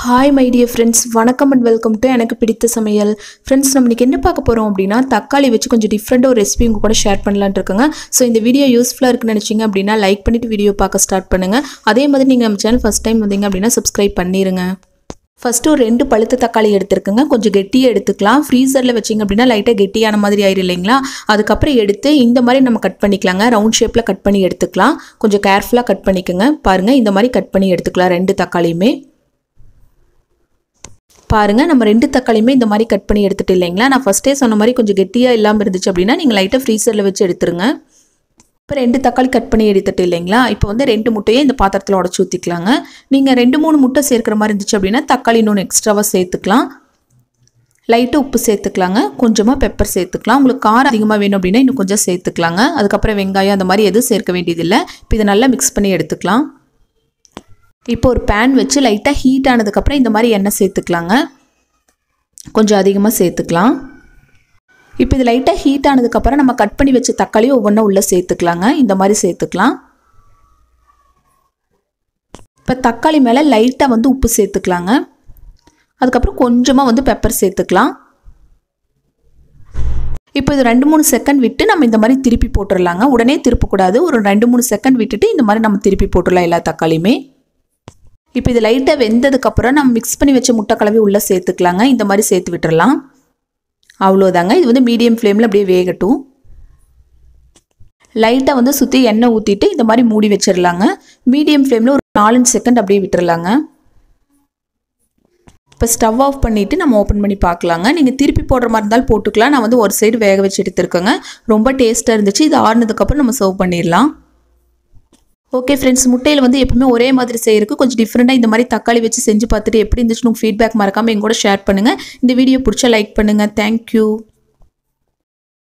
hi my dear friends வணக்கம் and welcome to எனக்கு பிடித்த சமையல் ஃப்ரெண்ட்ஸ் நம்ம இன்னைக்கு என்ன பார்க்க போகிறோம் அப்படின்னா தக்காளி வச்சு கொஞ்சம் டிஃப்ரெண்ட் ஒரு ரெசிபி உங்கள் கூட ஷேர் பண்ணலான்னு இருக்கோங்க ஸோ இந்த வீடியோ யூஸ்ஃபுல்லாக இருக்குன்னு நினச்சிங்க அப்படின்னா லைக் பண்ணிவிட்டு வீடியோ பார்க்க ஸ்டார்ட் பண்ணுங்கள் அதே மாதிரி நீங்கள் நம்ம சேனல் ஃபஸ்ட் டைம் வந்தீங்க அப்படின்னா சப்ஸ்கிரைப் பண்ணிடுங்க ஃபஸ்ட்டு ஒரு ரெண்டு பழுத்த தக்காளி எடுத்துருக்குங்க கொஞ்சம் கெட்டியாக எடுத்துக்கலாம் ஃப்ரீசரில் வச்சிங்க அப்படின்னா லைட்டாக கெட்டியான மாதிரி ஆயிரும் இல்லைங்களா அதுக்கப்புறம் எடுத்து இந்த மாதிரி நம்ம கட் பண்ணிக்கலாங்க ரவுண்ட் ஷேப்பில் கட் பண்ணி எடுத்துக்கலாம் கொஞ்சம் கேர்ஃபுல்லாக கட் பண்ணிக்கோங்க பாருங்கள் இந்த மாதிரி கட் பண்ணி எடுத்துக்கலாம் ரெண்டு தக்காளியுமே பாருங்கள் நம்ம ரெண்டு தக்காளியுமே இந்த மாதிரி கட் பண்ணி எடுத்துட்டு இல்லைங்களா நான் ஃபஸ்ட்டே சொன்ன மாதிரி கொஞ்சம் கெட்டியாக இல்லாமல் இருந்துச்சு அப்படின்னா நீங்கள் லைட்டாக ஃப்ரீசரில் வச்சு எடுத்துருங்க இப்போ ரெண்டு தக்காளி கட் பண்ணி எடுத்துட்டு இல்லைங்களா இப்போ வந்து ரெண்டு முட்டையை இந்த பாத்திரத்தில் உடச்சி ஊற்றிக்கலாங்க நீங்கள் ரெண்டு மூணு முட்டை சேர்க்குற மாதிரி இருந்துச்சு அப்படின்னா தக்காளி இன்னொன்று எக்ஸ்ட்ராவாக சேர்த்துக்கலாம் லைட்டாக உப்பு சேர்த்துக்கலாங்க கொஞ்சமாக பெப்பர் சேர்த்துக்கலாம் உங்களுக்கு காரம் அதிகமாக வேணும் அப்படின்னா இன்னும் கொஞ்சம் சேர்த்துக்கலாங்க அதுக்கப்புறம் வெங்காயம் அந்த மாதிரி எதுவும் சேர்க்க வேண்டியதில்லை இப்போ இதை நல்லா மிக்ஸ் பண்ணி எடுத்துக்கலாம் இப்போ ஒரு பேன் வச்சு லைட்டாக ஹீட் ஆனதுக்கப்புறம் இந்த மாதிரி எண்ணெய் சேர்த்துக்கலாங்க கொஞ்சம் அதிகமாக சேர்த்துக்கலாம் இப்போ இது லைட்டாக ஹீட் ஆனதுக்கப்புறம் நம்ம கட் பண்ணி வச்ச தக்காளி ஒவ்வொன்றா உள்ளே சேர்த்துக்கலாங்க இந்த மாதிரி சேர்த்துக்கலாம் இப்போ தக்காளி மேலே லைட்டாக வந்து உப்பு சேர்த்துக்கலாங்க அதுக்கப்புறம் கொஞ்சமாக வந்து பெப்பர் சேர்த்துக்கலாம் இப்போ இது ரெண்டு மூணு செகண்ட் விட்டு நம்ம இந்த மாதிரி திருப்பி போட்டுடலாங்க உடனே திருப்பக்கூடாது ஒரு ரெண்டு மூணு செகண்ட் விட்டுட்டு இந்த மாதிரி நம்ம திருப்பி போட்டுடலாம் எல்லா தக்காளியுமே இப்போ இது லைட்டாக வெந்ததுக்கப்புறம் நம்ம மிக்ஸ் பண்ணி வச்ச முட்டை கலவி உள்ளே சேர்த்துக்கலாங்க இந்த மாதிரி சேர்த்து விட்டுறலாம் அவ்வளோதாங்க இது வந்து மீடியம் ஃப்ளேமில் அப்படியே வேகட்டும் லைட்டாக வந்து சுற்றி எண்ணெய் ஊற்றிட்டு இந்த மாதிரி மூடி வச்சிடலாங்க மீடியம் ஃப்ளேமில் ஒரு நாலஞ்சு செகண்ட் அப்படியே விட்டுறலாங்க இப்போ ஸ்டவ் ஆஃப் பண்ணிவிட்டு நம்ம ஓப்பன் பண்ணி பார்க்கலாங்க நீங்கள் திருப்பி போடுற மாதிரி இருந்தாலும் போட்டுக்கலாம் நான் வந்து ஒரு சைடு வேக வச்சு எடுத்துருக்கேங்க ரொம்ப டேஸ்ட்டாக இருந்துச்சு இது ஆறுனதுக்கப்புறம் நம்ம சர்வ் பண்ணிடலாம் ஓகே ஃப்ரெண்ட்ஸ் முட்டையில் வந்து எப்பவுமே ஒரே மாதிரி செய்யறதுக்கு கொஞ்சம் டிஃப்ரெண்ட்டாக இந்த மாதிரி தக்காளி வச்சு செஞ்சு பார்த்துட்டு எப்படி இருந்துச்சுன்னு ஃபீட்பேக் மறக்காமல் எங்கூட ஷேர் பண்ணுங்கள் இந்த வீடியோ பிடிச்சா லைக் பண்ணுங்கள் தேங்க்யூ